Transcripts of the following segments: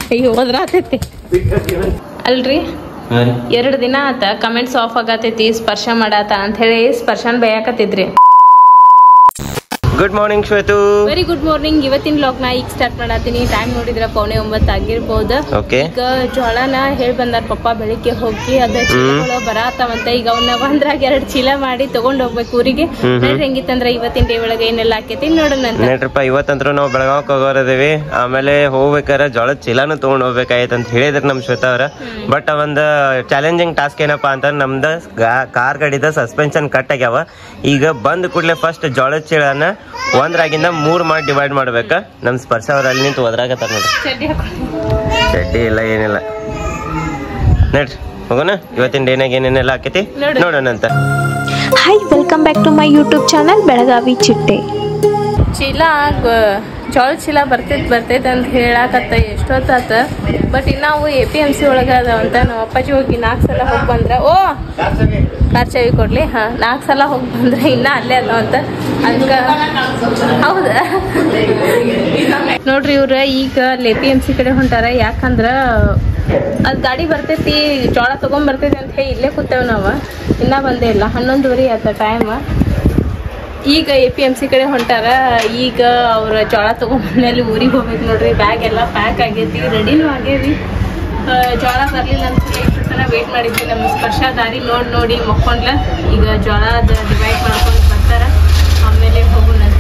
ಅಯ್ಯೋ ಹೋದ್ರಾತೈತಿ ಅಲ್ರಿ ಎರಡು ದಿನ ಆತ ಕಮೆಂಟ್ಸ್ ಆಫ್ ಆಗತೈತಿ ಸ್ಪರ್ಶ ಮಾಡಾತ ಅಂತ ಹೇಳಿ ಸ್ಪರ್ಶನ್ ಬೈಯಾಕತ್ತಿದ್ರಿ ಗುಡ್ ಮಾರ್ನಿಂಗ್ ಶ್ವೇತು ವೆರಿ ಗುಡ್ ಮಾರ್ನಿಂಗ್ ಇವತ್ತಿನ ಲಾಗ್ ನಾ ಈಗ ಸ್ಟಾರ್ಟ್ ಮಾಡತ್ತೀನಿ ಟೈಮ್ ನೋಡಿದ್ರ ಪೌನೆ ಒಂಬತ್ತು ಆಗಿರ್ಬೋದು ಓಕೆ ಈಗ ಜೋಳನ ಹೇಳಿ ಬಂದಾರ ಪಪ್ಪ ಬೆಳಿಗ್ಗೆ ಹೋಗಿ ಅದ ಚೀಲಗಳು ಬರಾತಾವಂತ ಈಗ ಅವನ್ನ ಒಂದ್ರಾಗ ಎರಡ್ ಚೀಲ ಮಾಡಿ ತಗೊಂಡ್ ಹೋಗ್ಬೇಕು ಊರಿಗೆ ಹ್ಮ್. ನೋಡ್ರಿ ಹೆಂಗಿತ್ತಂದ್ರ ಇವತ್ತಿನ ಡೇ ಒಳಗೆ ಏನೆಲ್ಲ ಆಕೈತಿ ನೋಡೋಣ ಅಂತ ನೆಟ್ರಪ್ಪ ಇವತ್ತಂತ್ರ ನಾವು ಬೆಳಗಾವಕ್ಕೆ ಹೋಗೋರದೇವಿ ಆಮೇಲೆ ಹೋಗ್ಬೇಕಾರೆ ಜೋಳದ ಚೀಲಾನು ತೊಗೊಂಡ್ ಹೋಗ್ಬೇಕಾಯ್ತು ಅಂತ ಹೇಳಿದ್ರು ನಮ್ ಶ್ವೇತಾ ಅವ್ರ ಬಟ್ ಒಂದು ಚಾಲೆಂಜಿಂಗ್ ಟಾಸ್ಕ್ ಏನಪ್ಪಾ ಅಂತ ನಮ್ದು ಕಾರ್ ಗಾಡಿದ ಸಸ್ಪೆನ್ಷನ್ ಕಟ್ ಆಗ್ಯಾವ ಈಗ ಬಂದ್ ಕೂಡಲೇ ಫಸ್ಟ್ ಜೋಳದ ಚೀಲನ ಒಂದ್ರಾಗಿಂದ ಮೂರ್ ಮಾಡಿ ಡಿವೈಡ್ ಮಾಡ್ಬೇಕ ನಮ್ ಸ್ಪರ್ಶ ಅವ್ರ ಅಲ್ಲಿ ನಿಂತು ಒದ್ರಾಗತ್ತಾರ ನೋಡ್ರಿ ಚಡ್ಡಿ ಹಾಕೊಂಡು ಚಡ್ಡಿ ಇಲ್ಲ ಏನಿಲ್ಲ ನಡ್ರಿ ಹೋಗೋಣ ಇವತ್ತಿನ ಡೇನಾಗ ಏನೇನೆಲ್ಲ ಆಕೈತಿ ನೋಡು. ನೋಡೋಣ ಅಂತ hi welcome back to my YouTube channel Belagavi ಚಿಟ್ಟೆ ಚೀಲ ಗ- ಜೋಳದ ಚೀಲ ಬರ್ತೈತ್ ಬರ್ತೈತ್ ಅಂತ ಹೇಳಾಕತ್ತ ಎಷ್ಟೊತ್ತಾತ ಬಟ್ ಇನ್ನ ಅವು ಎ ಪಿ ಎಮ್ ಸಿ ಒಳಗ ಅದಾವಂತ ನಮ್ಮ ಅಪ್ಪಾಜಿ ಹೋಗಿ ನಾಲ್ಕು ಸಲ ಹೋಗಿ ಬಂದ್ರ ಓ ಕಾರ್ ಚಾವಿ ಕೊಡ್ಲಿ ಹಾ ನಾಲ್ಕು ಸಲ ಹೋಗಿ ಬಂದ್ರೆ ಇನ್ನ ಅಲ್ಲೇ ಅದಾವಂತ ಅದಕ್ಕೆ ಹೌದಾ ನೋಡ್ರಿ ಇವ್ರ ಈಗ ಎ ಪಿ ಎಮ್ ಸಿ ಕಡೆ ಹೊಂಟಾರ ಯಾಕಂದ್ರ ಅದ್ ಗಾಡಿ ಬರ್ತೈತಿ ಜೋಳ ತಗೊಂಡ್ ಬರ್ತೈತಿ ಅಂತ ಹೇಳಿ ಇಲ್ಲೇ ಕೂತೇವ್ ನಾವ ಇನ್ನ ಬಂದೇ ಇಲ್ಲ ಹನ್ನೊಂದುವರೆ ಆತ ಟೈಮ್ ಈಗ ಎ ಪಿ ಎಮ್ ಸಿ ಕಡೆ ಹೊಂಟಾರ ಈಗ ಅವ್ರ ಜೋಳ ತಗೊಂಡ್ಮೇಲೆ ಊರಿಗೆ ಹೋಗ್ಬೇಕು ನೋಡ್ರಿ ಬ್ಯಾಗ್ ಎಲ್ಲ ಪ್ಯಾಕ್ ಆಗೈತಿ ರೆಡಿನೂ ಆಗೇವಿ ಆ, ಜೋಳ ಬರ್ಲಿಲ್ಲ ಅಂತ ಹೇಳಿ ಇಷ್ಟು ತನ ವೇಟ್ ಮಾಡಿದ್ವಿ ನಮ್ಮ ಸ್ಪರ್ಶ ದಾರಿ ನೋಡಿ ನೋಡಿ ಮಕ್ಕೊಂಡ್ಲ ಈಗ ಜೋಳದ ಡಿವೈಡ್ ಮಾಡ್ಕೊಂಡು ಬರ್ತಾರ ಆಮೇಲೆ ಹೋಗೋಣ ಅಂತ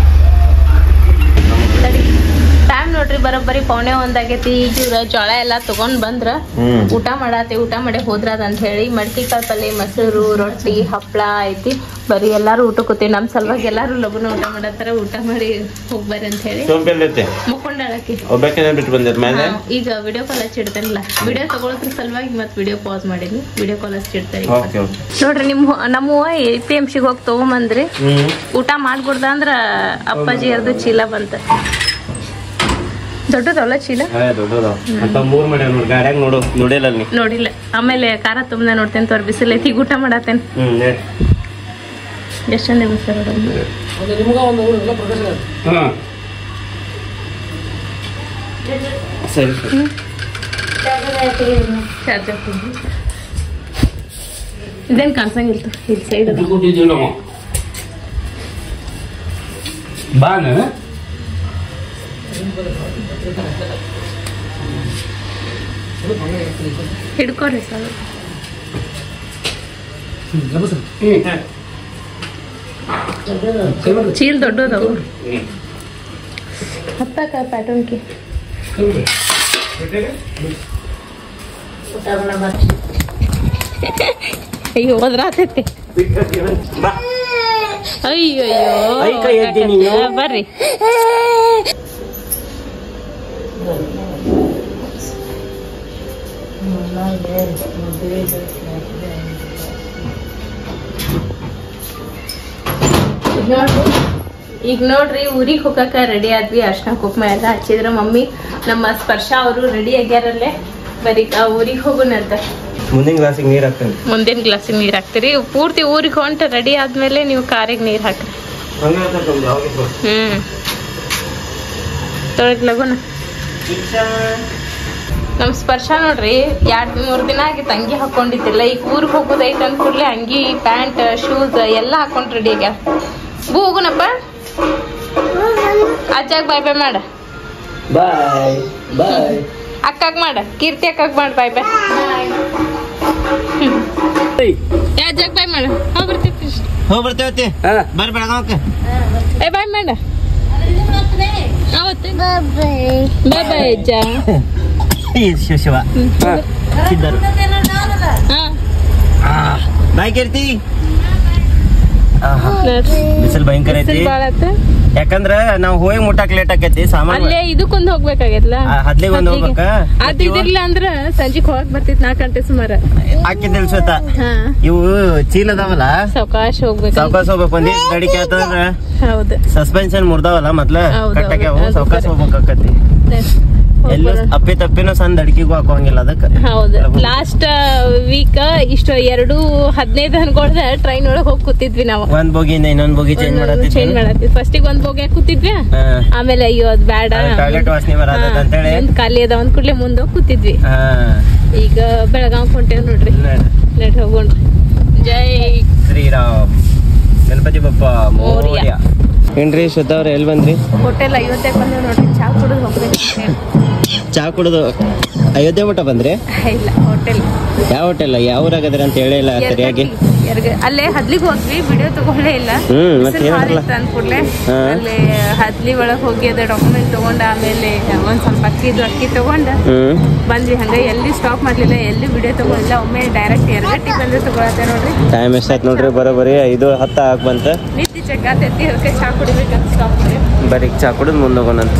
ನೋಡ್ರಿ ಟೈಮ್ ನೋಡ್ರಿ ಬರೋಬ್ಬರಿ ಪೌನೆ ಒಂದಾಗೈತಿ ಈಗ ಇವ್ರ ಜೋಳ ಎಲ್ಲ ತಗೊಂಡ್ ಬಂದ್ರ ಹ್ಮ್ ಊಟ ಮಾಡಾತಿ ಊಟ ಮಾಡಿ ಹೋದ್ರಾದ ಅಂತ ಹೇಳಿ ಮಡ್ಕಿ ಕಾಳು ಪಲ್ಯ ಮೊಸರು ರೊಟ್ಟಿ ಹಪ್ಪಳ ಐತಿ ಬರೀ ಎಲ್ಲಾರು ಊಟ ಕೂತೀವಿ ನಮ್ಮ ಸಲುವಾಗಿ ಎಲ್ಲಾರು ಲಗುನ ಊಟ ಮಾಡತ್ತಾರ ಊಟ ಮಾಡಿ ಹೋಗ್ಬರ್ರಿ ಅಂತ ಹೇಳಿ ಸೋಂಪೆಲ್ಲೈತೆ ಮುಕ್ಕೊಂಡಾಳಕಿ ಒಬ್ಬಾಕಿನ ಬಿಟ್ಟು ಬಂದಿರ್ ಮೇಲೆ ಈಗ ವಿಡಿಯೋ ಕಾಲ್ ಹಚ್ಚಿಡ್ತಾರಲ್ಲ ವಿಡಿಯೋ ತಗೊಳತ್ರ ಸಲುವಾಗಿ ಮತ್ತೆ ವಿಡಿಯೋ ಪಾಸ್ ಮಾಡಿದ್ವಿ ವಿಡಿಯೋ ಕಾಲ್ ಹಚ್ಚಿಡ್ತಾರೆ ಓಕೆ ಓಕೆ ನೋಡ್ರಿ ನಿಮ್ಮ ನಮ್ಮ ಎ ಪಿ ಎಮ್ ಸಿಗೆ ಹೋಗಿ ತಗೊಂಬಂದ್ರಿ ಹ್ಮ್ ಊಟ ಮಾಡ್ಕೊಡ್ದ ಅಂದ್ರ ಅಪ್ಪಾಜಿ ಅರ್ದು ಚೀಲ ಬಂತ ದೊಡ್ಡದಲ್ಲ ಚೀಲ ಹಾ ದೊಡ್ಡದ ಅಂತ ಮೂರ್ ಮಾಡ್ಯಾರ ನೋಡಿ ಗಾಡ್ಯಾಗ ನೋಡು ನೋಡಿಲ್ಲ ನೀ ನೋಡಿಲ್ಲ ಆಮೇಲೆ ಖಾರ ತುಂಬ ನೋಡ್ತೇನೆ ತೋರ್ ಬಿಸಿಲು ಐತಿ ಈಗ ಊಟ ಮಾಡತ್ತೇನೆ ಹ್ಮ್ ನೇ. ಎಷ್ಟು ಚಂದ ಇದೆ ಸರ್ ಹಾ ಸರಿ ಸರಿ ಚಾರ್ಜರ್ ಇದೇನು ಕಾಣಿಸಂಗಿಲ್ಲ ಇಲ್ಲಿ ಸೈಡ್ ಅದ ಬಾನ ಹಿಡ್ಕೊರಿ ಸರ್ ಚೀಲ್ ದೊಡ್ಡದವು ಹತ್ತಕ ಪ್ಯಾಟರ್ನ್ಗೆ ಅಯ್ಯೋ ಹೋದ್ರಾತೈತಿ ಬಾ. ಅಯ್ಯೋ ಐ ಕೈ ಎತ್ತಿ ನೀನು. ಬರ್ರಿ ಈಗ ನೋಡ್ರಿ ಊರಿಗೆ ಹೋಗಕ ರೆಡಿ ಆದ್ವಿ ಅರ್ಶನ ಕುಕ್ಮ ಎಲ್ಲ ಹಚ್ಚಿದ್ರ ಮಮ್ಮಿ ನಮ್ಮ ಸ್ಪರ್ಶ ಅವರು ರೆಡಿ ಆಗ್ಯಾರಲ್ಲೇ ಬರೀ ಊರಿಗೆ ಹೋಗೋಣಂತ ಮುಂದಿನ ಗ್ಲಾಸಿಗೆ ನೀರ್ ಹಾಕ್ತೇನೆ ಮುಂದಿನ ಗ್ಲಾಸಿಗೆ ನೀರ್ ಹಾಕ್ತೀರಿ ಪೂರ್ತಿ ಊರಿಗೆ ಹೊಂಟ ರೆಡಿ ಆದ್ಮೇಲೆ ನೀವು ಕಾರಿಗೆ ನೀರ್ ಹಾಕ್ರಿ ಹಂಗ ಹಾಕ್ತೇನೆ ನಮ್ದು ಅವಾಗಿದ್ದು. ಹ್ಮ್ ತೊಳಗ್ ಲಗುನ ನಮ್ ಸ್ಪರ್ಶ ನೋಡ್ರಿ ಎರಡ್ ಮೂರ್ ದಿನ ಆಗಿತ್ತು ಅಂಗಿ ಹಾಕೊಂಡಿದ್ದಿಲ್ಲ ಈಗ ಊರಿಗೆ ಹೋಗೋದೈತೆ ಅಂದ ಕೂಡಲೇ ಅಂಗಿ ಪ್ಯಾಂಟ್ ಶೂಸ್ ಎಲ್ಲ ಹಾಕೊಂಡ್ ರೆಡಿ ಆಗ್ಯಾರ ಬೂ ಹೋಗುನಪ್ಪ ಅಜ್ಜಾಗ ಬಾಯ್ ಬಾಯ್ ಮಾಡ ಬಾಯ್ ಬಾಯ್ ಅಕ್ಕಾಗ ಮಾಡ ಕೀರ್ತಿ ಅಕ್ಕಾಗ ಮಾಡ ಬಾಯ್ ಬಾಯ್ ಅಜ್ಜಾಗ ಬಾಯ್ ಮಾಡ ಹೋಗಿ ಬರ್ತೈತಿ ಹೋಗ್ ಬರ್ತೇವತ್ತಿ ಹಾ ಬರ್ರಿ ಬೆಳಗಾವಕ್ಕೆ ಏ ಬಾಯ್ ಮಾಡ ಅವತ್ತೆ ಬಾಯ್ ಬಾಯ್ ಅಜ್ಜ ಈ ಶಿವ ಶಿವ ಸಿದ್ಧರು ಹಾ ಬಾಯ್ ಕೀರ್ತಿ ಆಹಾ. ಬಿಸಿಲು ಭಯಂಕರ ಐತಿ ಬಿಸಿಲ್ ಭಾಳ ಆತ. ಯಾಕಂದ್ರ ನಾವ್ ಹೋಗಿ ಮುಟ್ಟಾಕ್ ಲೇಟ್ ಆಕೈತಿ ಸಾಮಾನ್ ಅಲ್ಲೇ ಇದಕ್ಕೊಂದ್ ಹೋಗ್ಬೇಕಾಗೈತ್ಲ ಆ, ಹದ್ಲಿಗ್ ಒಂದ್ ಹೋಗ್ಬೇಕ? ಅದ್ ಇದಿರ್ಲಿಲ್ಲ ಅಂದ್ರ ಸಂಜಿಗ್ ಹೋಗಕ್ ಬರ್ತಿತ್ ನಾಲ್ಕ್ ಗಂಟೆ ಸುಮಾರ ಹಾಕಿದ್ದಿಲ್ ಶ್ವೇತ ಹಾ ಇವು ಚೀಲ ಅದಾವಲ್ಲ ಸಾವಕಾಶ ಹೋಗ್ಬೇಕು ಸಾವ್ಕಾಸ್ ಹೋಗ್ಬೇಕು ಒಂದೇ ಗಾಡಿ ಕೇಳ್ತಂದ್ರ ಹೌದು ಸಸ್ಪೆನ್ಷನ್ ಮುರ್ದಾವಲ್ಲ ಮೊದ್ಲ ಹೌದು, ಕಟ್ಟಾಗ್ಯಾವು ಅದು ಸಾವ್ಕಾಸ್ correct. ಹೋಗ್ಬೇಕಾಕತಿ ಎಲ್ಲೂ ಅಪ್ಪಿ ತಪ್ಪಿನೂ ಸಂದ್ ಅಡ್ಕಿಗೂ ಹಾಕೋಂಗಿಲ್ಲ ಅದಕ್ಕೆ ಹೌದು ಲಾಸ್ಟ್ ವೀಕ್ ಇಷ್ಟು ಎರಡು ಹದಿನೈದು ಅನ್ಕೊಳ್ದ ಟ್ರೈನ್ ಒಳಗ್ ಹೋಗಿ ಕೂತಿದ್ವಿ ನಾವು ಒಂದ್ ಬೋಗಿಯಿಂದ ಇನ್ನೊಂದ್ ಬೋಗಿ ಚೇಂಜ್ ಮಾಡತ್ತಿದ್ವಿ ಚೇಂಜ್ ಮಾಡತ್ತೀವಿ ಫಸ್ಟಿಗೆ ಒಂದ್ ಬೋಗಿ ಕೂತಿದ್ವಿ ಆಮೇಲೆ ಅಯ್ಯೋ ಅದ್ ಬೇಡ ಟಾಯ್ಲೆಟ್ ವಾಸನೆ ಬರತ್ತದ ಅಂತೇಳಿ ಒಂದ್ ಖಾಲಿ ಅದ ಒಂದ್ ಕೂಡ್ಲೆ ಮುಂದೆ ಹೋಗಿ ಕೂತಿದ್ವಿ ಹಾ ಈಗ ಬೆಳಗಾವ್ ಹೊಂಟೇವ್ ನೋಡ್ರಿ ನೋಡ್. ನಡ್ ಹೋಗೋಣ ಜೈ ಶ್ರೀರಾಮ್ ಗಣಪತಿ ಬಪ್ಪ ಮೋರ್ಯ. ಮೋರ್ಯ ಏನ್ರಿ ಶ್ವೇತಾ ಅವ್ರ ಎಲ್ಲಿ ಬಂದ್ರಿ ಹೋಟೆಲ್ ಐವತ್ತಕ್ಕೆ ಬಂದೇವ್ ನೋಡ್ರಿ ಚಾ ಕುಡಿದು ಹೋಗ್ಬೇಕು ಚಾ ಕುಡಿದು ಅಯೋಧ್ಯೆ ಮಠ ಬಂದ್ರಿ ಇಲ್ಲ ಹೋಟೆಲ್ ಯಾವ ಹೋಟೆಲ್ ಯಾವ ಊರಾಗದ್ರ ಅಂತ ಹೇಳಿಲ್ಲ ಸರಿಯಾಗಿ ಅಲ್ಲೇ ಹದ್ಲಿಗ್ ಹೋದ್ವಿ ವಿಡಿಯೋ ತಗೊಳ್ಳೇ ಇಲ್ಲ ಹ್ಮ್, ಮತ್ತೆ ಬಿಸಿಲು ಭಾಳ ಏನಲ್ಲ? ಇತ್ತು ಅಂದ್ಕೂಡ್ಲೆ ಹಾ. ಅಲ್ಲಿ ಹದ್ಲಿ ಒಳಗ್ ಹೋಗಿ ಅದ ಡಾಕ್ಯುಮೆಂಟ್ ತಗೊಂಡ ಆಮೇಲೆ ಒಂದ್ ಸ್ವಲ್ಪ ಅಕ್ಕಿದು ಅಕ್ಕಿ ತಗೊಂಡ ಹ್ಮ್ ಬಂದ್ವಿ ಹಂಗ ಎಲ್ಲಿ ಸ್ಟಾಪ್ ಮಾಡ್ಲಿಲ್ಲ ಎಲ್ಲಿ ವಿಡಿಯೋ ತಗೊಂಡಿಲ್ಲ ಒಮ್ಮೆ ಡೈರೆಕ್ಟ್ ಎರಗಟ್ಟಿ ಬಂದು ತಗೊಳತ್ತೆ ನೋಡ್ರಿ ಟೈಮ್ ಎಷ್ಟಾಯ್ತು ನೋಡ್ರಿ ಬರೋಬ್ಬರಿ ಐದು ಹತ್ತ ಹಾಕ್ ಬಂತ ನಿತ್ಯ ಚೆಕ್ ಆತೈತಿ ಅದಕ್ಕೆ ಚಾ ಕುಡಿಬೇಕಂತ ಸ್ಟಾಪ್ ಮಾಡಿ ಬರೀ ಚಾ ಕುಡಿದು ಮುಂದೆ ಹೋಗೋಣಂತ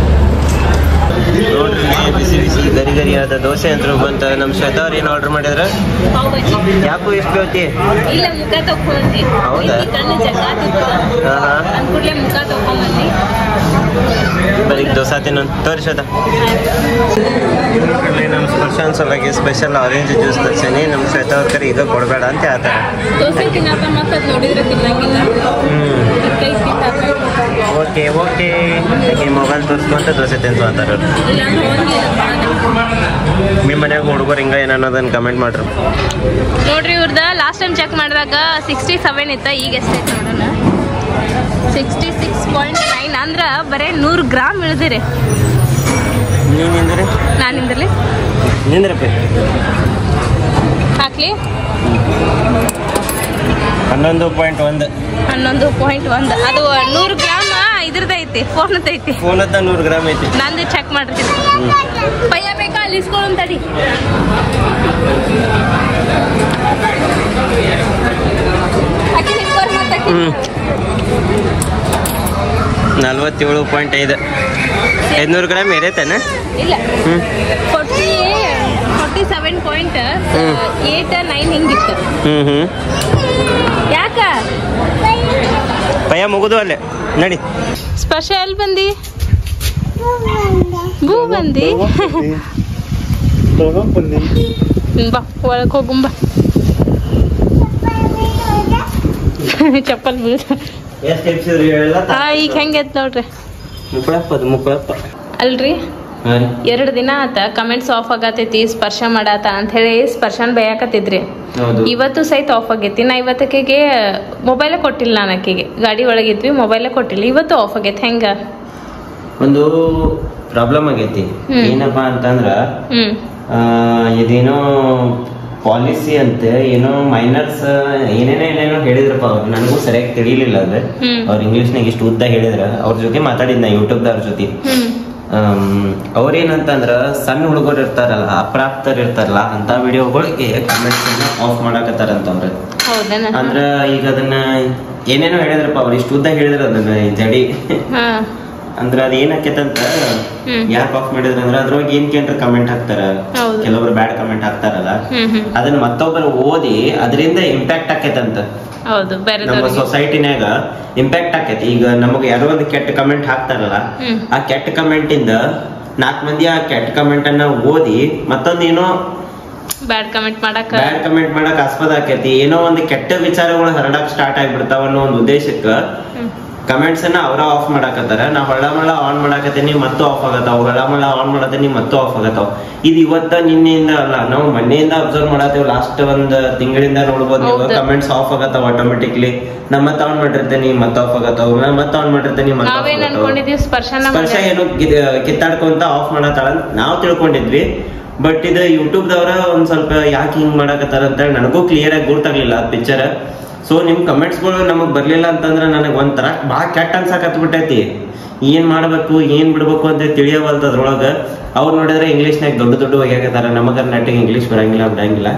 ನೋಡ್ರಿ ಇಲ್ಲಿ ಬಿಸಿ ಬಿಸಿ ಗರಿ ಗರಿಯಾದ ದೋಸೆ ಅಂತ ಬಂತ ನಮ್ ಶ್ವೇತಾ ಅವ್ರ ಏನ್ ಆರ್ಡರ್ ಮಾಡಿದ್ರ ಪಾವ್ ಭಾಜಿ ಯಾಕೋ ಎಷ್ಟು ಕೇಳ್ತಿ ಇಲ್ಲ ಮುಖ ತಕೊಂಡ್ರಿ ಹೌದಾ? ಕಣ್ಣು ಜಗ್ಗಾತಿತ್ತು ಹಾ ಹಾ ಅಂದ್ಕೂಡ್ಲೆ ಮುಖ ತಕೊಂಬಂದಿ ಬರೀ ದೋಸೆ ತಿನ್ನೋನ್ ತೋರಿ ಶ್ವೇತಾ ನೋಡ್ರಿ ನಮ್ಮ ಸ್ಪರ್ಶನ್ ಸಲುವಾಗಿ ಸ್ಪೆಷಲ್ ಆರೆಂಜ್ ಜ್ಯೂಸ್ ತರ್ಸೀನಿ ನಮ್ಮ ಶ್ವೇತಾ ಅವ್ರ ಕರೆ ಈಗ ಕೊಡಬೇಡ ಅಂತ ಹೇಳ್ತಾರೆ ದೋಸೆ ತಿನ್ನತ್ತ ಮತ್ತೆ ಅದ್ ನೋಡಿದ್ರೆ ತಿನ್ನಂಗಿಲ್ಲ ಹ್ಮ್ ಕೈ ತಿಂತಾತ ಓಕೆ ಓಕೆ ಈ ಮೊಬೈಲ್ ತೋರಿಸ್ಕೊಂತ ದೋಸೆ ತಿಂತು ಅಂತಾರೆ ಅವ್ರು. ಇಲ್ಲ ಹೋಗಿಲ್ಲ ನಿಮ್ಮ ಮನ್ಯಾಗ ಹುಡುಗರು ಹಿಂಗ ಏನನ್ನೋದನ್ನ ಕಮೆಂಟ್ ಮಾಡ್ರಿ ನೋಡ್ರಿ ಇವ್ರದ ಲಾಸ್ಟ್ ಟೈಮ್ ಚೆಕ್ ಮಾಡಿದಾಗ ಸಿಕ್ಸ್ಟಿ ಸೆವೆನ್ ಇತ್ತ ಈಗ ಎಷ್ಟೈತೆ ನೋಡೋಣ ಸಿಕ್ಸ್ಟಿ ಸಿಕ್ಸ್ ಪಾಯಿಂಟ್ ನೈನ್ ಅಂದ್ರ ಬರೇ ನೂರು ಗ್ರಾಮ್ ಇಳ್ದಿರಿ ನೀವು ನಿಂದ್ರಿ ನಾನಿಂದಲೇ ನಿಂದ್ರಪ್ಪಿ ಹಾಕ್ಲಿ ಹನ್ನೊಂದು ಪಾಯಿಂಟ್ ಒಂದು ಹನ್ನೊಂದು ಪಾಯಿಂಟ್ ಒಂದು ಅದು ನೂರು ಗ್ರಾಮ್ ಇದ್ರದ್ದು ಐತಿ ಫೋನ್ ಐತಿ ಫೋನ್ ಹತ್ತ ನೂರು ಗ್ರಾಮ್ ಐತಿ ನಂದು ಚೆಕ್ ಮಾಡಿರ್ತೀನಿ ಹ್ಮ್. ಪಯ್ಯ ಬೇಕಾ ಅಲ್ಲಿ ಇಸ್ಕೊಳ್ಳೋಣ ತಡಿ ಅಕ್ಕಿ ಇಸ್ಕೊರ್ ಮತ್ತೆ ಅಕ್ಕಿ. ಹ್ಮ್ ನಲ್ವತ್ತೇಳು ಪಾಯಿಂಟ್ ಐದು ಐದ್ನೂರು ಗ್ರಾಮ್ ಏರೈತೇನ ಇಲ್ಲ ಹ್ಮ್ ಫೋರ್ಟಿ ಫೋರ್ಟಿ ಸೆವೆನ್ ಪಾಯಿಂಟ್ ಹ್ಮ್. ಏಟ್ ನೈನ್ ಹಿಂಗಿತ್ತು ಹ್ಮ್ ಹ್ಮ್ ಯಾಕ ಪಯ್ಯ ಮುಗುದು ಅಲ್ಲೇ ನಡಿ ಸ್ಪರ್ಶ ಎಲ್ಲಿ ಬಂದಿ ಭೂ ಬಂದಿ ಹ್ಮ್, ಬಾ ಒಳಗೆ ಹೋಗುಂ ಬಾ ಚಪ್ಪಲ್ ಬೀಳ ಎಷ್ಟು ಎಪ್ಸಿದ್ರಿ ಹೇಳಲ್ಲ ಹಾ ಈಗ ಹೆಂಗೈತ್ ನೋಡ್ರಿ ಮುಕ್ಕಳಪ್ಪ ಅದು ಮುಕ್ಕಳಪ್ಪ ಅಲ್ರಿ ಹಾಂ ರೀ ಎರಡು ದಿನ ಆತ ಕಮೆಂಟ್ಸ್ ಆಫ್ ಆಗತೈತಿ ಸ್ಪರ್ಶ ಮಾಡಾತ ಅಂತ ಹೇಳಿ ಸ್ಪರ್ಶನ್ ಬೈಯಾಕತ್ತಿದ್ರಿ ಹೌದು ಇವತ್ತು ಸಹಿತ ಆಫ್ ಆಗೈತಿ ನಾ ಇವತ್ತಕ್ಕೆಗೆ ಮೊಬೈಲೇ ಕೊಟ್ಟಿಲ್ಲ ನಾನು ಆಕೆಗೆ ಗಾಡಿ ಒಳಗಿದ್ವಿ ಮೊಬೈಲೇ ಕೊಟ್ಟಿಲ್ಲ ಇವತ್ತು ಆಫ್ ಆಗೈತಿ ಹೆಂಗ ಒಂದು ಪ್ರಾಬ್ಲಮ್ ಆಗೈತಿ ಹ್ಮ್. ಏನಪ್ಪಾ ಅಂತಂದ್ರ ಹ್ಮ್ ಆ, ಇದೇನೋ ಪಾಲಿಸಿ ಅಂತ ಏನೋ ಮೈನರ್ಸ್ ಏನೇನೋ ಏನೇನೋ ಹೇಳಿದ್ರಪ್ಪ ಅವ್ರು ನನಗೂ ಸರಿಯಾಗಿ ತಿಳಿಲಿಲ್ಲ ಅದು ಹ್ಮ್. ಅವ್ರು ಇಂಗ್ಲಿಷ್ನಾಗ ಇಷ್ಟು ಉದ್ದ ಹೇಳಿದ್ರ ಅವ್ರ ಜೊತೆ ಮಾತಾಡಿದ್ ನಾ ಯೂಟ್ಯೂಬ್ದವ್ರ ಜೊತೆ ಹ್ಮ್ ಅವ್ರೇನಂತಂದ್ರ ಸಣ್ಣ ಹುಡುಗರು ಇರ್ತಾರಲ್ಲ ಅಪ್ರಾಪ್ತರು ಇರ್ತಾರಲ್ಲ ಅಂತ ವಿಡಿಯೋಗಳಿಗೆ ಕಮೆಂಟ್ಸ್ ಆಫ್ ಮಾಡಾಕತ್ತಾರಂತವ್ರ ಹೌದೇನ ಅಂದ್ರ ಈಗ ಅದನ್ನ ಏನೇನೋ ಹೇಳಿದ್ರಪ್ಪ ಅವ್ರು ಇಷ್ಟು ಉದ್ದ ಹೇಳಿದ್ರ ಅದನ್ನ ಈ ಜಡಿ ಹಾ ಅಂದ್ರ ಅದ ಏನಾಕೇತಂತ ಹ್ಮ್. ಯಾಕೆ ಆಫ್ ಮಾಡಿದ್ರ ಅಂದ್ರ ಅದ್ರೊಳಗೆ ಏನ್ ಕೇಂದ್ರ ಕಮೆಂಟ್ ಹಾಕ್ತಾರ ಹೌದು. ಕೆಲವೊಬ್ರು ಬ್ಯಾಡ್ ಕಮೆಂಟ್ ಹಾಕ್ತಾರಲ್ಲ ಹ್ಮ್ ಹ್ಮ್ ಅದನ್ನ ಮತ್ತೊಬ್ಬರು ಓದಿ ಅದರಿಂದ ಇಂಪ್ಯಾಕ್ಟ್ ಆಕೇತಂತ ಹೌದು ನಮ್ಮ ಬೇರೆದವ್ರಿಗೆ ಸೊಸೈಟಿನ್ಯಾಗ ಇಂಪ್ಯಾಕ್ಟ್ ಆಕೈತಿ ಈಗ ನಮಗೆ ಯಾರೋ ಒಂದು ಕೆಟ್ಟ ಕಮೆಂಟ್ ಹಾಕ್ತಾರಲ್ಲ ಹ್ಮ್. ಆ ಕೆಟ್ಟ ಕಮೆಂಟ್ ಇಂದ ನಾಲ್ಕು ಮಂದಿ ಆ ಕೆಟ್ಟ ಕಮೆಂಟ್ ಅನ್ನ ಓದಿ ಮತ್ತೊಂದೇನೋ ಬ್ಯಾಡ್ ಕಮೆಂಟ್ ಮಾಡಾಕ ಬ್ಯಾಡ್ ಕಮೆಂಟ್ ಮಾಡಕ್ ಆಸ್ಪದ ಆಕೈತಿ ಏನೋ ಒಂದು ಕೆಟ್ಟ ವಿಚಾರಗಳು ಹರಡಕ್ ಸ್ಟಾರ್ಟ್ ಆಗ್ಬಿಡ್ತಾವ ಅನ್ನೋ ಒಂದು ಉದ್ದೇಶಕ್ಕ ಹ್ಮ್. ಕಮೆಂಟ್ಸ್ ಅನ್ನ ಅವರ ಆಫ್ ಮಾಡಾಕತ್ತಾರ ನಾ ಹೊಳ್ಳಮಳ ಆನ್ ಮಾಡಾಕತ್ತೀನಿ ಮತ್ತು ಆಫ್ ಆಗತ್ತಾವ ಹೊಳ್ಳಮಳ ಆನ್ ಮಾಡತ್ತೀನಿ ಮತ್ತು ಆಫ್ ಆಗತ್ತಾವ ಇದು ಇವತ್ತ ನಿನ್ನೆಯಿಂದ ಅಲ್ಲ ನಾವು ಮೊನ್ನೆಯಿಂದ ಅಬ್ಸರ್ವ್ ಮಾಡತ್ತೇವ್ ಲಾಸ್ಟ್ ಒಂದ್ ತಿಂಗಳಿಂದ ನೋಡ್ಬೋದು ನೀವು ಹೌದು. ಕಮೆಂಟ್ಸ್ ಆಫ್ ಆಗತ್ತಾವ ಆಟೋಮೆಟಿಕ್ಲಿ ನಾ ಮತ್ತೆ ಆನ್ ಮಾಡಿರ್ತೇನಿ ಮತ್ತೆ ಆಫ್ ಆಗತ್ತಾವ ನಾ ಮತ್ತೆ ಆನ್ ಮಾಡಿರ್ತೇನಿ ಮತ್ತೆ off ನಾವೇನ್ ಆಗತ್ತಾವ. ಅನ್ಕೊಂಡಿದೀವಿ ಸ್ಪರ್ಶನ ಸ್ಪರ್ಶ ಮಾಡ್ಯಾರ. ಏನು ಕಿತ್- ಕಿತ್ತಾಡ್ಕೊಂತ ಆಫ್ ಮಾಡತ್ತಾಳ ಅಂತ ನಾವು ತಿಳ್ಕೊಂಡಿದ್ವಿ ಬಟ್ ಇದು ಯೂಟ್ಯೂಬ್ ದವ್ರ ಒಂದ್ ಸ್ವಲ್ಪ ಯಾಕೆ ಹಿಂಗ್ ಮಾಡಕತ್ತಾರ ಅಂತ ಹೇಳಿ ನನಗೂ ಕ್ಲಿಯರ್ ಆಗಿ ಗೊತ್ತಾಗ್ಲಿಲ್ಲ ಆ ಪಿಕ್ಚರ್ ಸೊ ನಿಮ್ ಕಮೆಂಟ್ಸ್ ಗಳು ನಮಗ್ ಬರ್ಲಿಲ್ಲ ಅಂತಂದ್ರ ನನಗ್ ಒಂಥರ ಬಹಳ ಕೆಟ್ಟ ಅನ್ಸಾಕತ್ ಬಿಟ್ಟೈತಿ ಏನ್ ಮಾಡ್ಬೇಕು ಏನ್ ಬಿಡ್ಬೇಕು ಅಂತ ತಿಳಿಯವಲ್ತ ಅದ್ರೊಳಗ ಅವ್ರು ನೋಡಿದ್ರೆ ಇಂಗ್ಲಿಷ್ನಾಗ ದೊಡ್ಡ ದೊಡ್ಡ ಹೋಗ್ಯಾಕತ್ತಾರ ನಮಗ ನೆಟ್ಟಿಗೆ ಇಂಗ್ಲಿಷ್ ಬರಂಗಿಲ್ಲ ಬಿಡಂಗಿಲ್ಲ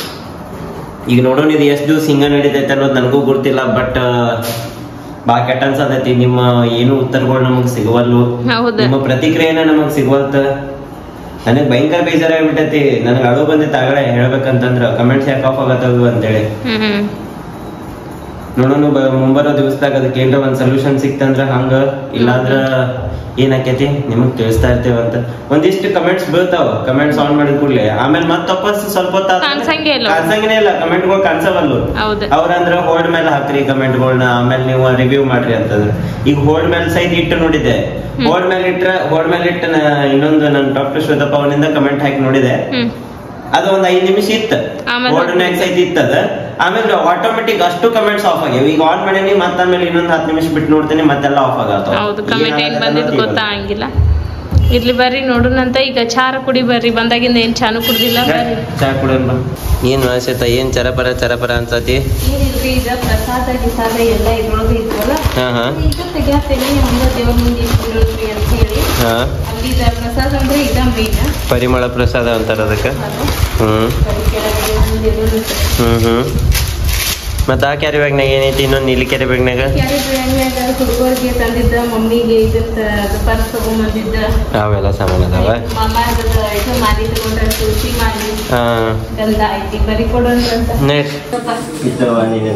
ಈಗ ನೋಡೋಣ ಇದು ಎಷ್ಟು ದಿವಸ ಹಿಂಗ ನಡೀತೈತೆ ಅನ್ನೋದು ನನಗೂ ಗೊತ್ತಿಲ್ಲ ಬಟ್ ಬಾ ಕೆಟ್ಟ ಅನ್ಸತೈತಿ ನಿಮ್ಮ ಏನು ಉತ್ತರಗಳು ನಮಗ್ ಸಿಗವಲ್ಲು ಹೌದು ನಿಮ್ಮ ಪ್ರತಿಕ್ರಿಯೆನ ನಮಗ್ ಸಿಗವಲ್ತ ನನಗ್ ಭಯಂಕರ ಬೇಜಾರಾಗ್ಬಿಟ್ಟೈತಿ ನನಗ್ ಅಳು ಬಂದಿತ್ತು ಆಗಲೇ ಹೇಳ್ಬೇಕಂತಂದ್ರ ಕಮೆಂಟ್ಸ್ ಯಾಕೆ ಆಫ್ ಆಗತ್ತವು ಅಂತೇಳಿ ಹ್ಮ್ ಹ್ಮ್ ನೋಡೋಣ ಬ- ಮುಂಬರೋ ದಿವಸದಾಗ ಅದಕ್ಕೆ ಏನ್ರ ಒಂದ್ ಸೊಲ್ಯೂಷನ್ ಸಿಕ್ತಂದ್ರ ಹಂಗ ಇಲ್ಲಾಂದ್ರ ಏನಾಕೈತಿ ನಿಮಗ್ ತಿಳಿಸ್ತಾ ಇರ್ತೇವಂತ ಒಂದಿಷ್ಟು ಕಮೆಂಟ್ಸ್ ಬೀಳ್ತಾವ ಕಮೆಂಟ್ಸ್ ಆನ್ ಮಾಡಿದ ಕೂಡಲೇ ಆಮೇಲೆ ಮತ್ತ ವಾಪಸ್ ಸ್ವಲ್ಪ ಹೊತ್ತು ಆದ್ಮೇಲೆ- ಕಾಣ್ಸಂಗೇ ಇಲ್ಲ. ಕಾಣ್ಸಂಗೇ ಇಲ್ಲ ಕಮೆಂಟ್ಗಳು ಕಾಣಿಸವಲ್ಲು ಹೌದು ಅವ್ರಂದ್ರ ಹೋಲ್ಡ್ ಮೇಲೆ ಹಾಕ್ರಿ ಕಮೆಂಟ್ಗಳನ್ನ ಆಮೇಲೆ ನೀವು ರಿವ್ಯೂ ಮಾಡ್ರಿ ಅಂತಂದ್ರ ಈಗ ಹೋಲ್ಡ್ ಮೇಲೆ ಸೈತ್ ಇಟ್ಟು ನೋಡಿದೆ ಹೋಲ್ಡ್ ಮೇಲೆ ಇಟ್ರ ಹೋಲ್ಡ್ ಮೇಲೆ ಇಟ್ಟು ನಾ- ಇನ್ನೊಂದು ನನ್ನ ಡಾಕ್ಟರ್ ಶ್ವೇತಪ್ಪ ಅವನಿಂದ ಕಮೆಂಟ್ ಹಾಕಿ ನೋಡಿದೆ ಹ್ಮ್ ಅದು ಒಂದ್ ಐದ್ ನಿಮಿಷ ಇತ್ತು ಆಮೇಲೆ ಹೋಲ್ಡ್ ನ್ಯಾಕ್ ಸೈತ್ ಇತ್ತದ ಆಮೇಲೆ ಆಟೋಮೆಟಿಕ್ ಅಷ್ಟು ಕಮೆಂಟ್ಸ್ ಆಫ್ ಆಗ್ಯಾವ ಈಗ ಆನ್ ಮಾಡೀನಿ ಮತ್ತೆ ಆಮೇಲೆ ಇನ್ನೊಂದ್ ಹತ್ತು ನಿಮಿಷ ಬಿಟ್ಟು ನೋಡ್ತೀನಿ ಮತ್ತೆಲ್ಲ ಆಫ್ ಆಗತ್ತಾವ ಹೌದು ಕಮೆಂಟ್ ಏನ್ ಬಂದಿದ್ದು ಗೊತ್ತಾಗಂಗಿಲ್ಲ ಇರ್ಲಿ ಬರ್ರಿ ನೋಡೋಣಂತ ಈಗ ಚಾರ ಕುಡಿ ಬರ್ರಿ ಬಂದಾಗಿಂದ ಏನ್ ಚಾನು ಕುಡ್ದಿಲ್ಲ ಬರ್ರಿ ಚಾ ಕುಡೋಣ ಬಾ. ಏನ್ ವಾಸೈತ ಏನ್ ಚರಪರ ಚರಪರ ಅನ್ಸತಿ ಏನಿಲ್ರಿ ಈಗ ಪ್ರಸಾದ ಗಿಸಾದ ಎಲ್ಲ ಇದ್ರೊಳಗೆ ಇದ್ವಲ್ಲ ಹಾ ಹಾ ಈಗ ತೆಗ್ಯಾತೇನೆ ಹಂಗ ದೇವ್ರ ಮುಂದೆ ಇಟ್ಕೊಂಡಿರ್ರಿ ಅಂತ ಹೇಳಿ ಹಾ ಅಲ್ಲಿ ಇದ ಪ್ರಸಾದ ಅಂದ್ರೆ ಇದ ಮೇನ್ ಪರಿಮಳ ಪ್ರಸಾದ ಅಂತಾರ ಅದಕ್ಕ ಹ್ಮ್ ಕೆಳಗಡೆ ಮುಂದೆ ಇರೋದು ಹ್ಮ್ ಹ್ಮ್ ಮತ್ತ ಆ ಕ್ಯಾರಿ ಬ್ಯಾಗ್ನಾಗ ಏನೈತಿ ಇನ್ನೊಂದ್ ನೀಲಿ ಕ್ಯಾರಿ ಬ್ಯಾಗ್ನಾಗ ಕ್ಯಾರಿ ಬ್ಯಾಗ್ನ್ಯಾಗ ಹುಡುಗರಿಗೆ ತಂದಿದ್ದ ಮಮ್ಮಿಗೆ ಇದಂತ ಪರ್ಸ್ ತಗೊಂಬಂದಿದ್ದ ಅವೆಲ್ಲ ಸಾಮಾನ್ ಅದಾವ ಮಾಮ ಅದ ಇದು ಮಾಲಿ ತಗೊಂಡ್ರ ತುಳಸಿ ಮಾಲಿ ಹಾ ಗಂಧ ಐತಿ ಬರಿ ಕೊಡೋಣ ಅಂತ ನೆಕ್ಸ್ಟ್ ಇದ್ದವ ನಿನಗ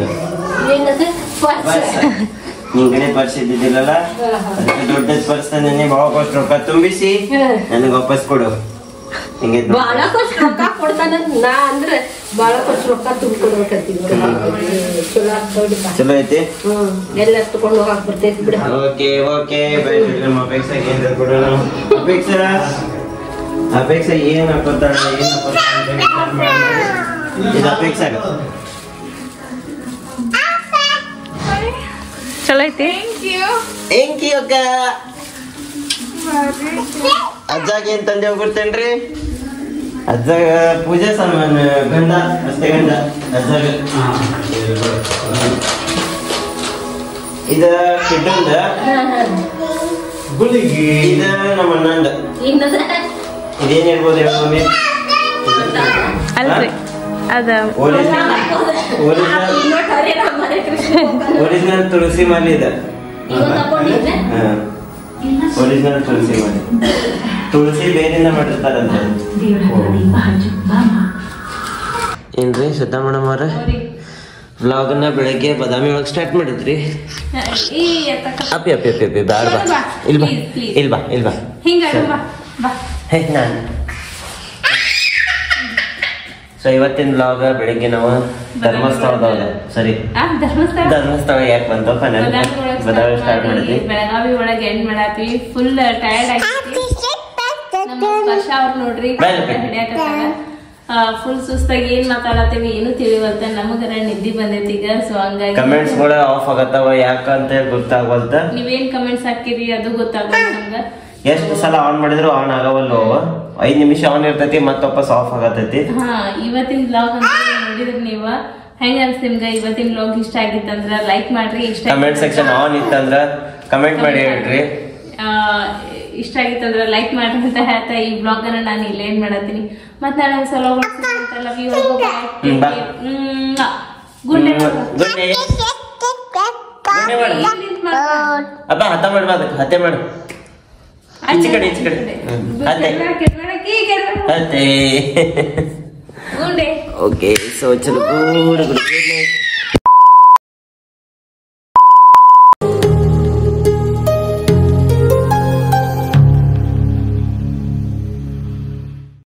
ನಿನ್ ಕಡೆ ಪರ್ಸ್ ಇದ್ದಿದ್ದಿಲ್ಲಲ್ಲ ಅದಕ್ಕೆ ದೊಡ್ಡ ಪರ್ಸ್ ತಂದೇನಿ ಭಾವ ಕೊಟ್ಟು ರೊಕ್ಕ ತುಂಬಿಸಿ ನನಗೆ ವಾಪಸ್ ಕೊಡು ಹಿಂಗೆ ಬಾಳ ಖುಷಿ ರೊಕ್ಕ ಕೊಡ್ತಾನ ನಾ ಅಂದ್ರೆ ಬಾಳ ಖುಷಿ ರೊಕ್ಕ ತುಂಬಿಕೊಡ್ಬೇಕಂತೀವಿ ಚಲೋ ಆಗ್ತವ್ರಿಪ್ಪ ಚಲೋ ಐತಿ ಹ್ಮ್ ಎಲ್ಲ ತಗೊಂಡು ಹೋಗಾಕ್ ಬರ್ತೈತಿ ಬಿಡ ಓಕೆ ಓಕೆ ಬೈ ನಮ್ಮ ಅಪೇಕ್ಷ ಏನ್ ಕೊಡೋಣ ಅಪೇಕ್ಷ ಅಪೇಕ್ಷ ಏನ್ ಹಾಕೋತಾಳ ಏನ್ ಹಾಕೋತಾಳ ಅಂತ ಹೇಳಿ ವಿಚಾರ ಮಾಡಿ. ಇದು ಅಪೇಕ್ಷ ಚಲೋ ಐತಿ ಥ್ಯಾಂಕ್ ಯು ಅಕ್ಕ ಅಜ್ಜಾಗ ಏನ್ ತಂದೆ ಹೋಗ್ಬಿಡ್ತೇನ್ರಿ ಅಜ್ಜಾಗ ಪೂಜೆ ಸಾಮಾನು ಗಂಧ ಅಷ್ಟೇ ಗಂಧ ಅಜ್ಜಾಗ ಇದ ಕಿಡ್ಡಂದ ಗುಳಿಗಿ ಇದ ನಮ್ಮ ಅಣ್ಣಂದ ಇನ್ನದ ಇದೇನ್ ಹೇಳ್ಬೋದು ಹೇಳು ಮಮ್ಮಿ ಅಲ್ರಿ ಅದ ಒರಿಜಿನಲ್ ಒರಿಜಿನಲ್ ಇನ್ನೊಟ್ಟು ಹರೇ ರಾಮ ಹರೇ ಕೃಷ್ಣ ಒರಿಜಿನಲ್ ತುಳಸಿ ಮಾಲಿ ಇದೆ ಇವತ್ತು ತಗೊಂಡಿದ್ದೆ? ಒರಿಜಿನಲ್ ತುಳಸಿ ಮಾಲಿ ತುಳಸಿ ಬೇರಿಂದ ಮಾಡಿರ್ತಾರಂತ ಏನ್ರಿ ಶ್ರದ್ಧಾ ಮೇಡಮ್ ಅವ್ರ ವ್ಲಾಗನ್ನ ಬೆಳಗ್ಗೆ ಬಾದಾಮಿ ಒಳಗೆ ಸ್ಟಾರ್ಟ್ ಮಾಡಿದ್ರಿ ಈ ಎತ್ತಕ ಅಪ್ಪಿ ಅಪ್ಪಿ ಅಪ್ಪಿ ಅಪ್ಪಿ ಬ್ಯಾಡ ಬಾ ಬಾ. ಇಲ್ ಬಾ Please, please. ಇಲ್ ಬಾ ಇಲ್ ಬಾ ಹಿಂಗ ಬಾ ಬಾ ಹೇ ನಾನು ಸೊ ಇವತ್ತಿನ ವ್ಲಾಗ ಬೆಳಿಗ್ಗೆ ನಾವು ಧರ್ಮಸ್ಥಳದವ್ರ ಸರಿ ಆ ಧರ್ಮಸ್ಥಳ ಧರ್ಮಸ್ಥಳ ಯಾಕೆ ಬಂತಪ್ಪ ನಾನು ಬದಾಮಿ ಒಳಗ್ ಬದಾಮಿ start ಸ್ಟಾರ್ಟ್ ಮಾಡಿ, ಮಾಡಿದ್ವಿ ಬೆಳಗಾವಿ ಒಳಗೆ ಎಂಡ್ ಮಾಡಾತೀವಿ ಫುಲ್ ಟಯರ್ಡ್ ಆಗಿತ್ತು ನಮ್ಮ ಸ್ಪರ್ಶ ಅವ್ರು ನೋಡ್ರಿ ಬೈಲ್ ಬೈಲ್. ಹಿಡಿಯಾಕತ್ತಾಗ ಫುಲ್ ಸುಸ್ತಾಗಿ ಏನ್ ಮಾತಾಡತ್ತೀವಿ ಏನು ತಿಳಿವಲ್ತ ನಮಗರ ನಿದ್ದಿ ಬಂದೈತಿ ಈಗ ಸೊ ಹಂಗಾಗಿ ಕಮೆಂಟ್ಸ್ ಗಳು ಆಫ್ ಆಗತ್ತಾವ ಯಾಕಂತ ಗೊತ್ತಾಗವಲ್ತ ನೀವೇನ್ ಕಮೆಂಟ್ಸ್ ಹಾಕಿರಿ ಅದು ಗೊತ್ತಾಗಲ್ಲ ನಮ್ಗ ಎಷ್ಟು ಸಲ ಆನ್ ಮಾಡಿದ್ರು ಆನ್ ಆಗವಲ್ಲ ಅವ ಐದ್ ನಿಮಿಷ ಆನ್ ಇರ್ತೈತಿ ಮತ್ತ ವಾಪಸ್ ಆಫ್ ಆಗತೈತಿ ಹಾ ಇವತ್ತಿನ ಬ್ಲಾಗ್ ಅಂತ ನೋಡಿದ್ರಿ ನೀವ ಹೆಂಗ ಅನ್ಸ್ ನಿಮ್ಗ ಇವತ್ತಿನ ಬ್ಲಾಗ್ ಇಷ್ಟ ಆಗಿತ್ತಂದ್ರ ಲೈಕ್ ಮಾಡ್ರಿ ಇಷ್ಟ ಕಮೆಂಟ್ ಸೆಕ್ಷನ್ ಆನ್ ಇತ್ತಂದ್ರ ಕಮೆಂಟ್ ಮಾಡಿ ಹೇಳ್ರಿ ಆ, ಇಷ್ಟ ಆಗಿತ್ತಂದ್ರ ಲೈಕ್ ಮಾಡ್ರಿ ಅಂತ ಹೇಳ್ತಾ ಈ ಬ್ಲಾಗ್ ಅನ್ನ ನಾನು ಇಲ್ಲೇ ಏನ್ ಮಾಡತ್ತೀನಿ ಮತ್ ನಾಳೆ ಒಂದ್ ಸಲ ಲವ್ ಯು ಹ್ಮ್, bye. ಗುಡ್ ಗುಡ್ ಡೇ ಅಪ್ಪ ಹತ್ತ ಮಾಡ್ಬಾರ್ದು ಹತ್ತೆ ಮಾಡು ಈಚೆ ಕಡೆ ಈಚೆ ಕಡೆ ಹ್ಮ್. ಹತ್ತೆ ಹತ್ತೆ ಗುಡ್ ಡೇ ಓಕೆ ಸೊ ಚಲೋ ಗುಡ್ ಗುಡ್ ನೈಟ್